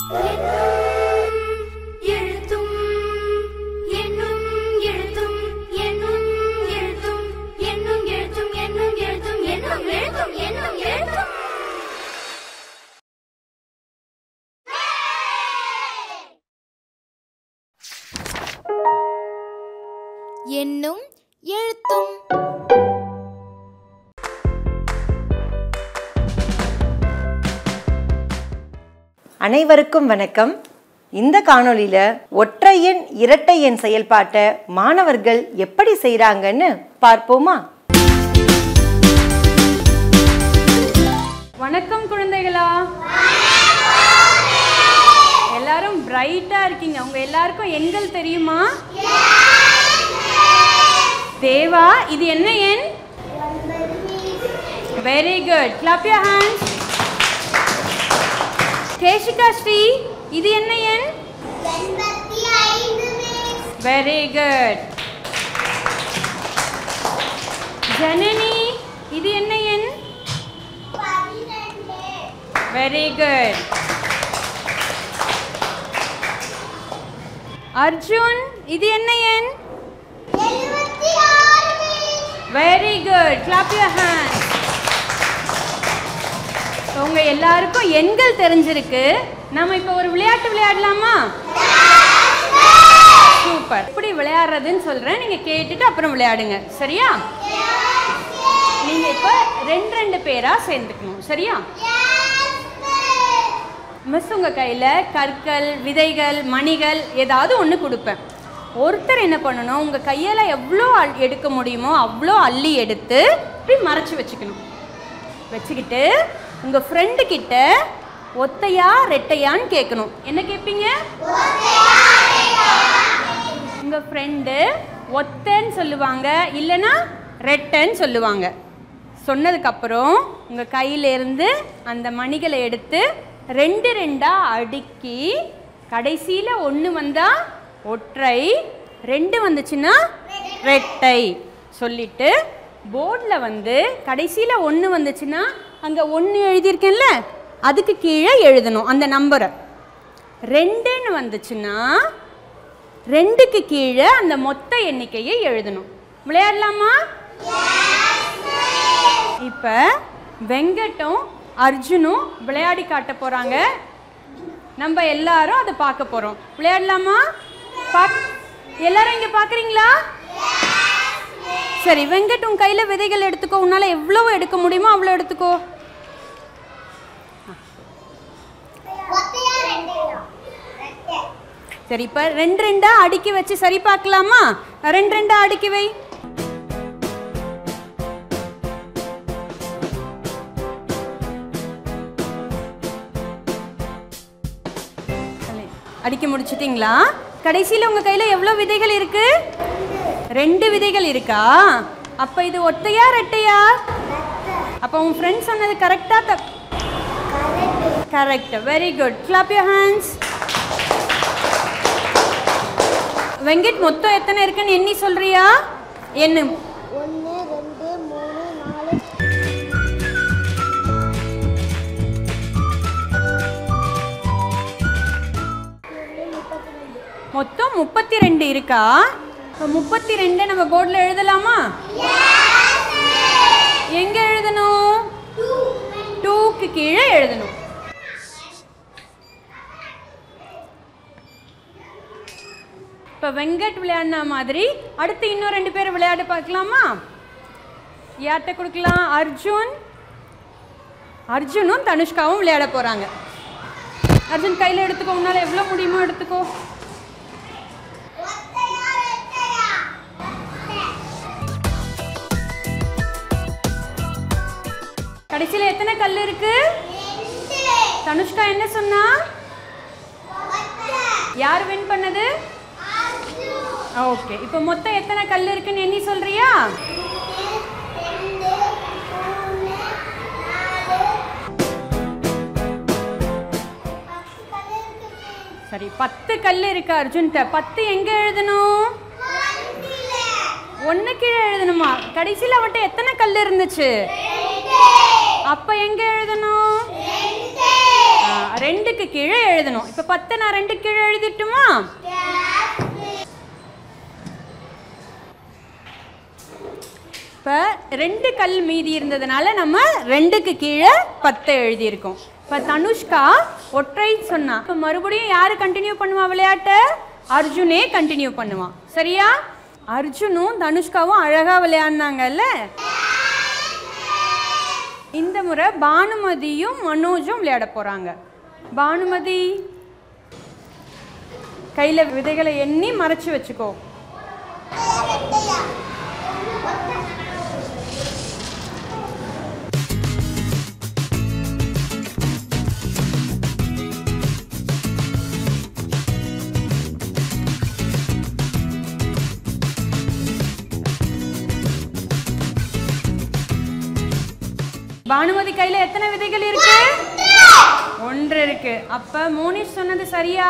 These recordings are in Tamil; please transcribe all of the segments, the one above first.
எழுத்தும் என்னும் எழுத்தும் என்னும் எழுத்தும் என்னும் எழுத்தும் என்னும் எழுத்தும் என்னும் எழுத்தும் என்னும் எழுத்தும் என்னும் எழுத்தும் அனைவருக்கும் வணக்கம் இந்த காணொளியில ஒற்றை எண் இரட்டை எண் செயல்பாட்டை மாணவர்கள் எப்படி செய்றாங்கன்னு பார்ப்போமா வணக்கம் குழந்தைகளா எல்லாரும் பிரைட்டா இருக்கீங்க உங்க எல்லாருக்கும் எண்கள் தெரியுமா தேவா இது என்ன எண் very good clap your hands Keshika Sri இது என்ன எண் வெரி குட் ஜனனி இது என்ன எண் வெரி குட் அர்ஜுன் இது என்ன எண் very good clap your hand உங்க எல்லாருக்கும் எண்கள் தெரிஞ்சிருக்கு நம்ம இப்போ ஒரு விளையாட்டு விளையாடலாமா சூப்பர் எப்படி விளையாடுறதுன்னு சொல்றேன் நீங்க கேட்டுட்டு அப்புறம் விளையாடுங்க சரியா நீங்க இப்போ ரெண்டு ரெண்டு பேரா சேர்ந்துக்கணும் சரியா மிஸ் உங்க கையில கற்கள் விதைகள் மணிகள் ஏதாவது ஒன்று கொடுப்பேன் ஒருத்தர் என்ன பண்ணணும் உங்க கையால எவ்வளோ அள்- எடுக்க முடியுமோ அவ்வளோ அள்ளி எடுத்து இப்படி மறைச்சு வச்சுக்கணும் வச்சுக்கிட்டு உங்க ஃப்ரெண்டு கிட்ட ஒத்தையா ரெட்டையான்னு கேட்கணும் என்ன கேட்பீங்க உங்க ஃப்ரெண்டு ஒத்தன்னு சொல்லுவாங்க இல்லைன்னா ரெட்டைன்னு சொல்லுவாங்க சொன்னதுக்கப்புறம் உங்கள் கையிலேருந்து அந்த மணிகளை எடுத்து ரெண்டு ரெண்டாக அடுக்கி கடைசியில் ஒன்று வந்தால் ஒற்றை ரெண்டு வந்துச்சுன்னா ரெட்டை சொல்லிட்டு போர்டில் வந்து கடைசியில் ஒன்று வந்துச்சுன்னா அங்கே ஒன்று எழுதியிருக்கேன்ல அதுக்கு கீழே எழுதணும் அந்த நம்பரை ரெண்டுன்னு வந்துச்சுன்னா ரெண்டுக்கு கீழே அந்த மொத்த எண்ணிக்கையை எழுதணும் விளையாடலாமா இப்போ வெங்கட்டும் அர்ஜுனும் விளையாடி காட்ட போறாங்க நம்ம எல்லாரும் அதை பார்க்க போறோம் விளையாடலாமா பாக் எல்லாரும் இங்க பாக்குறீங்களா சரி வெங்கட் உன் கையில விதைகள் எடுத்துக்கோ உன்னால எவ்வளவு எடுக்க முடியுமோ அவ்வளோ எடுத்துக்கோ சரி இப்போ ரெண்டு ரெண்டா அடுக்கி வச்சு சரி பார்க்கலாமா ரெண்டு ரெண்டா அடுக்கி வை அடிக்க முடிச்சிட்டிங்களா கடைசியில் உங்கள் கையில் எவ்வளோ விதைகள் இருக்கு ரெண்டு விதைகள் இருக்கா அப்போ இது ஒத்தையா ரெட்டையா அப்போ உன் ஃப்ரெண்ட் சொன்னது கரெக்டாக தப் correct very good clap your hands Venkat மொத்தம் எத்தனை இருக்குன்னு எண்ணி சொல்றியா எண்ணு ஒன்று ரெண்டு மூணு நாலு மொத்தம் முப்பத்தி ரெண்டு இருக்கா இப்போ முப்பத்தி ரெண்டு நம்ம போர்டில் எழுதலாமா எங்க எழுதணும் டூக்கு கீழே எழுதணும் இப்போ வெங்கட் விளையாடின மாதிரி அடுத்து இன்னும் ரெண்டு பேர் விளையாட பார்க்கலாமா யார்கிட்ட கொடுக்கலாம் அர்ஜுன் அர்ஜுனும் தனுஷ்காவும் விளையாட போகிறாங்க அர்ஜுன் கையில் எடுத்துக்கோ உன்னால் எவ்வளோ முடியுமோ எடுத்துக்கோ கடைசியில் எத்தனை கல் இருக்கு தனுஷ்கா என்ன சொன்னா யார் வின் பண்ணது ஓகே இப்போ மொத்தம் எத்தனை கல் இருக்குன்னு எண்ணி சொல்றியா சரி பத்து கல் இருக்கு அர்ஜுன்கிட்ட பத்து எங்க எழுதணும் ஒன்று கீழே எழுதணுமா கடைசியில் அவட்ட எத்தனை கல் இருந்துச்சு அப்ப எங்க எழுதணும் ஆ, ரெண்டுக்கு கீழே எழுதணும் இப்போ பத்தை நான் ரெண்டு கீழே எழுதிட்டுமா இப்போ ரெண்டு கல் மீதி இருந்ததுனால நம்ம ரெண்டுக்கு கீழே பத்தை எழுதியிருக்கோம் இப்போ தனுஷ்கா ஒற்றை சொன்னா இப்போ மறுபடியும் யார் கண்டினியூ பண்ணுவா விளையாட்டை அர்ஜுனே கண்டினியூ பண்ணுவான் சரியா அர்ஜுனும் தனுஷ்காவும் அழகாக விளையாடினாங்கல்ல இந்த முறை பானுமதியும் மனோஜும் விளையாட போகிறாங்க பானுமதி கையில் விதைகளை எண்ணி மறைச்சு வச்சுக்கோ பானுமதி கையில எத்தனை விதைகள் இருக்கு ஒன்று இருக்கு அப்ப மோனிஷ் சொன்னது சரியா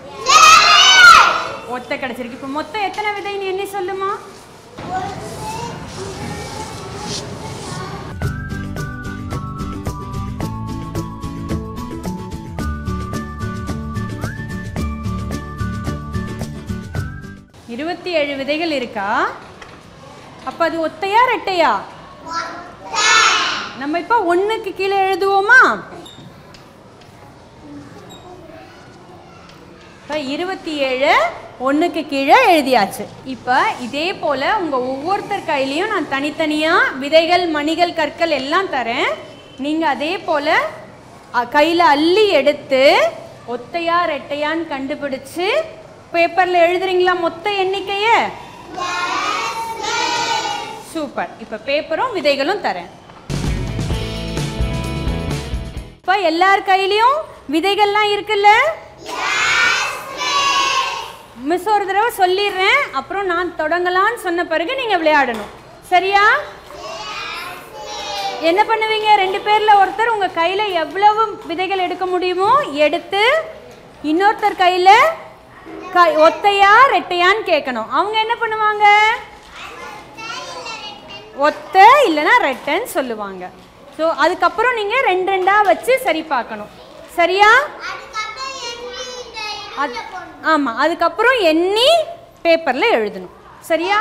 ஒத்த கிடைச்சிருக்கு இப்ப மொத்தம் எத்தனை விதைன்னு எண்ணி சொல்லுமா இருபத்தி ஏழு விதைகள் இருக்கா அப்ப அது ஒத்தையா ரெட்டையா நம்ம இப்போ ஒன்றுக்கு கீழே எழுதுவோமா இப்போ இருபத்தி ஏழு ஒன்றுக்கு கீழே எழுதியாச்சு இப்போ இதே போல் உங்கள் ஒவ்வொருத்தர் கையிலையும் நான் தனித்தனியாக விதைகள் மணிகள் கற்கள் எல்லாம் தரேன் நீங்கள் அதே போல் கையில் அள்ளி எடுத்து ஒத்தையா ரெட்டையான்னு கண்டுபிடிச்சு பேப்பரில் எழுதுறீங்களா மொத்த எண்ணிக்கையை சூப்பர் இப்போ பேப்பரும் விதைகளும் தரேன் இப்போ எல்லார் கையிலையும் விதைகள்லாம் இருக்குல்ல மிஸ் ஒரு தடவை சொல்லிடுறேன் அப்புறம் நான் தொடங்கலாம்னு சொன்ன பிறகு நீங்கள் விளையாடணும் சரியா என்ன பண்ணுவீங்க ரெண்டு பேரில் ஒருத்தர் உங்கள் கையில் எவ்வளவு விதைகள் எடுக்க முடியுமோ எடுத்து இன்னொருத்தர் கையில் கை ஒத்தையா ரெட்டையான்னு கேட்கணும் அவங்க என்ன பண்ணுவாங்க ஒத்த இல்லைன்னா ரெட்டைன்னு சொல்லுவாங்க ஸோ அதுக்கப்புறம் நீங்கள் ரெண்டு ரெண்டாக வச்சு சரி பார்க்கணும் சரியா அது ஆமாம் அதுக்கப்புறம் எண்ணி பேப்பரில் எழுதணும் சரியா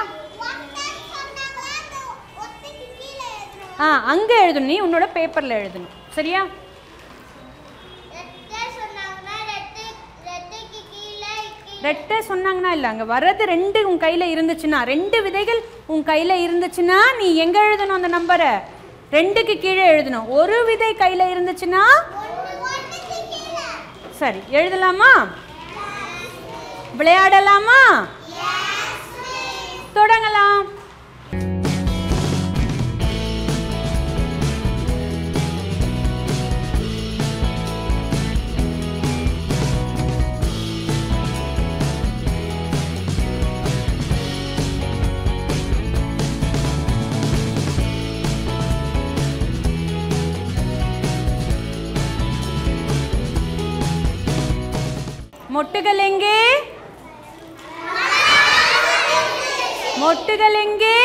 ஆ அங்கே எழுதணும் நீ உன்னோட பேப்பரில் எழுதணும் சரியா ரெட்டை சொன்னாங்கன்னா இல்லை அங்கே வர்றது ரெண்டு உன் கையில் இருந்துச்சுன்னா ரெண்டு விதைகள் உன் கையில் இருந்துச்சுன்னா நீ எங்கே எழுதணும் அந்த நம்பரை ரெண்டுக்கு கீழே எழுதணும் ஒரு விதை கையில் இருந்துச்சுன்னா சரி எழுதலாமா விளையாடலாமா தொடங்கலாம் மொட்டுகள் எங்கே மொட்டுகள் எங்கே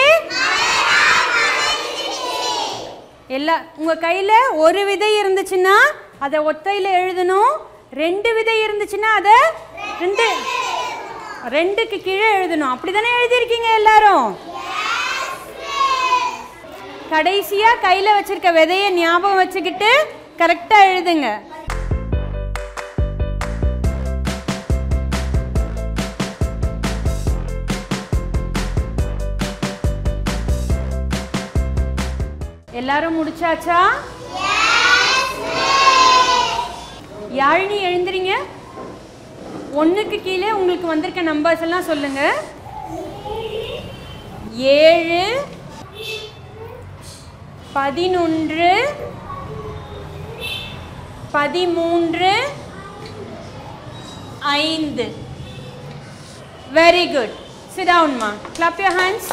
எல்லா உங்க கையில ஒரு விதை இருந்துச்சுன்னா அதை ஒத்தையில எழுதணும் ரெண்டு விதை இருந்துச்சுன்னா அதை ரெண்டு ரெண்டுக்கு கீழே எழுதணும் அப்படிதானே எழுதியிருக்கீங்க எல்லாரும் கடைசியா கையில வச்சிருக்க விதையை ஞாபகம் வச்சுக்கிட்டு கரெக்டா எழுதுங்க எல்லாரும் முடிச்சாச்சா யாழினி எழுந்துறீங்க ஒன்றுக்கு கீழே உங்களுக்கு வந்திருக்க நம்பர்ஸ் எல்லாம் சொல்லுங்க ஏழு பதினொன்று பதிமூன்று ஐந்து வெரி குட் சிட் டவுன்மா கிளப் யூர் ஹேண்ட்ஸ்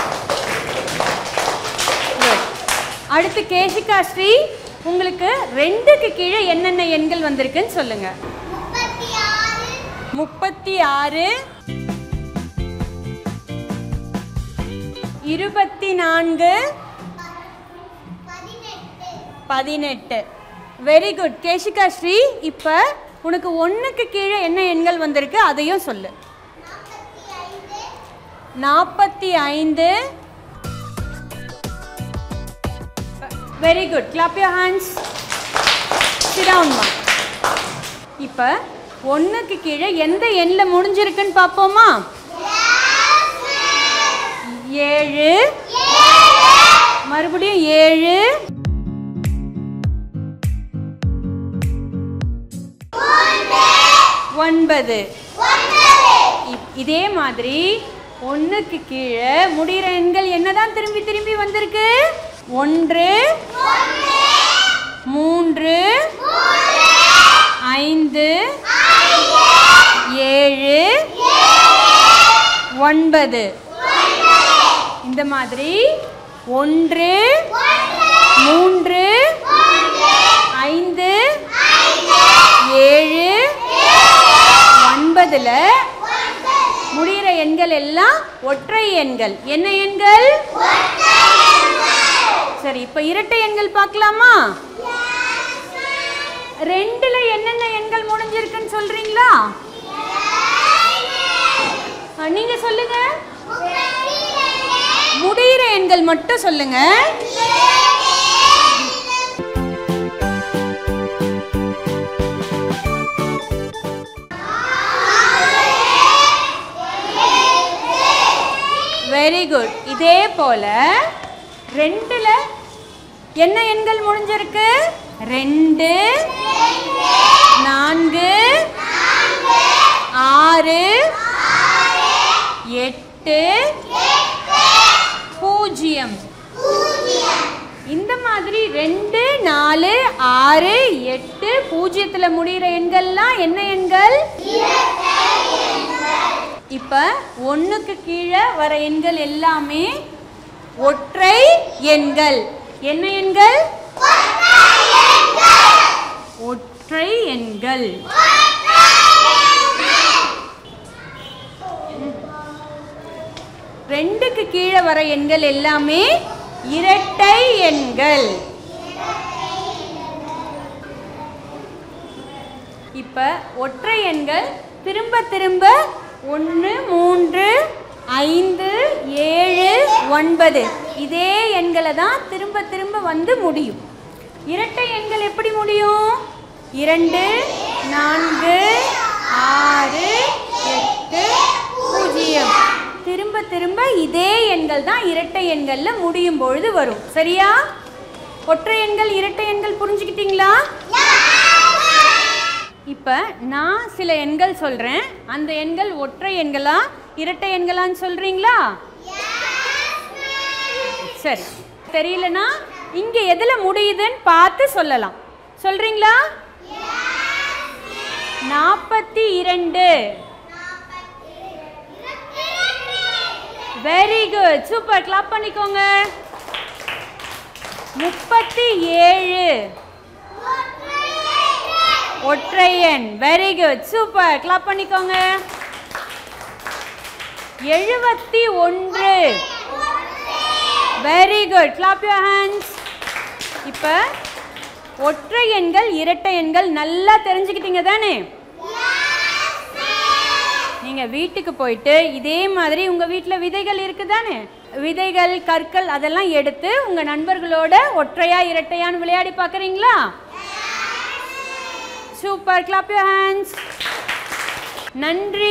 Good. அடுத்து கேஷிகா ஸ்ரீ உங்களுக்கு ரெண்டுக்கு கீழே என்னென்ன எண்கள் வந்திருக்குன்னு சொல்லுங்க முப்பத்தி ஆறு இருபத்தி நான்கு பதினெட்டு வெரி குட் கேஷிகா ஸ்ரீ இப்போ உனக்கு ஒன்றுக்கு கீழே என்ன எண்கள் வந்திருக்கு அதையும் சொல்லு நாற்பத்தி ஐந்து very good clap your hands சிடவுன்மா இப்போ ஒன்றுக்கு கீழே எந்த எண்ணில் முடிஞ்சிருக்குன்னு பார்ப்போமா ஏழு மறுபடியும் ஏழு ஒன்பது இப்- இதே மாதிரி ஒன்றுக்கு கீழே முடிகிற எண்கள் என்னதான் திரும்பி திரும்பி வந்திருக்கு ஒன்று மூன்று ஐந்து ஏழு ஒன்பது இந்த மாதிரி ஒன்று மூன்று ஐந்து ஏழு ஒன்பதுல முடிகிற எண்கள் எல்லாம் ஒற்றை எண்கள் என்ன எண்கள் சரி இப்ப இரட்டை எண்கள் பார்க்கலாமா ரெண்டுல என்னென்ன எண்கள் முடிஞ்சிருக்குன்னு சொல்றீங்களா ஆ, நீங்க சொல்லுங்க முடிகிற எண்கள் மட்டும் சொல்லுங்க வெரி குட் இதே போல ரெண்டுல என்ன எண்கள் முடிஞ்சிருக்கு ரெண்டு நான்கு ஆறு எட்டு பூஜ்ஜியம் இந்த மாதிரி ரெண்டு நாலு ஆறு எட்டு பூஜ்ஜியத்துல முடிகிற எண்கள்லாம் என்ன எண்கள் இப்ப ஒண்ணுக்கு கீழே வர எண்கள் எல்லாமே ஒற்றை எண்கள் என்ன எண்கள் ஒற்றை எண்கள் ரெண்டுக்கு கீழே வர எண்கள் எல்லாமே இரட்டை எண்கள் இப்ப ஒற்றை எண்கள் திரும்ப திரும்ப ஒன்று மூன்று ஐந்து ஏழு ஒன்பது இதே எண்களை தான் திரும்ப திரும்ப வந்து முடியும் இரட்டை எண்கள் எப்படி முடியும் இரண்டு நான்கு ஆறு எட்டு பூஜ்ஜியம் திரும்ப திரும்ப இதே எண்கள் தான் இரட்டை எண்கள்ல முடியும் பொழுது வரும் சரியா ஒற்றை எண்கள் இரட்டை எண்கள் புரிஞ்சுக்கிட்டீங்களா இப்போ நான் சில எண்கள் சொல்கிறேன் அந்த எண்கள் ஒற்றை எண்களா இரட்டை எண்களான்னு சொல்கிறீங்களா சரி தெரியலனா இங்கே எதில் முடியுதுன்னு பார்த்து சொல்லலாம் சொல்கிறீங்களா நாற்பத்தி இரண்டு வெரி குட் சூப்பர் கிளாப் பண்ணிக்கோங்க முப்பத்தி ஏழு ஒற்றை எண் வெரி குட் சூப்பர் கிளாப் பண்ணிக்கோங்க எழுபத்தி ஒன்று very good clap your hands இப்போ ஒற்றை எண்கள் இரட்டை எண்கள் நல்லா தெரிஞ்சுக்கிட்டீங்க தானே நீங்க வீட்டுக்கு போயிட்டு இதே மாதிரி உங்க வீட்டில் விதைகள் இருக்குதானே விதைகள் கற்கள் அதெல்லாம் எடுத்து உங்க நண்பர்களோட ஒற்றையா இரட்டையான்னு விளையாடி பார்க்குறீங்களா சூப்பர் கிளாப் யூர் ஹேண்ட்ஸ் நன்றி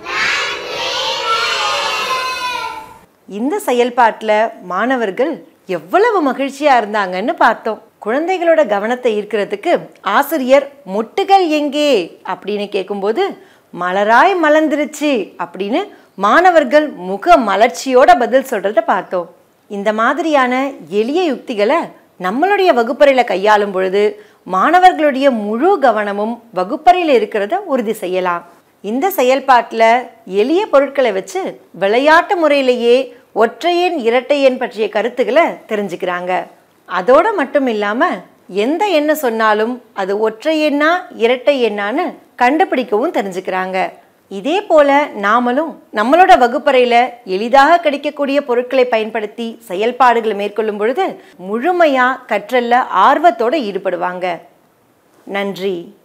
இந்த செயல்பாட்டில் மாணவர்கள் எவ்வளவு மகிழ்ச்சியா இருந்தாங்கன்னு பார்த்தோம் குழந்தைகளோட கவனத்தை ஈர்க்கிறதுக்கு ஆசிரியர் மொட்டுகள் எங்கே அப்படின்னு கேட்கும்போது மலராய் மலர்ந்துருச்சு அப்படின்னு மாணவர்கள் முக மலர்ச்சியோட பதில் சொல்றத பார்த்தோம் இந்த மாதிரியான எளிய யுக்திகளை நம்மளுடைய வகுப்பறையில் கையாளும் பொழுது மாணவர்களுடைய முழு கவனமும் வகுப்பறையில் இருக்கிறத உறுதி செய்யலாம் இந்த செயல்பாட்டில் எளிய பொருட்களை வச்சு விளையாட்டு முறையிலேயே ஒற்றையன் இரட்டையன் பற்றிய கருத்துக்களை தெரிஞ்சுக்கிறாங்க அதோட மட்டும் இல்லாமல் எந்த எண்ணை சொன்னாலும் அது ஒற்றை எண்ணா இரட்டை எண்ணான்னு கண்டுபிடிக்கவும் தெரிஞ்சுக்கிறாங்க இதே போல நாமளும் நம்மளோட வகுப்பறையில எளிதாக கிடைக்கக்கூடிய பொருட்களை பயன்படுத்தி செயல்பாடுகளை மேற்கொள்ளும் பொழுது முழுமையா கற்றல்ல ஆர்வத்தோட ஈடுபடுவாங்க நன்றி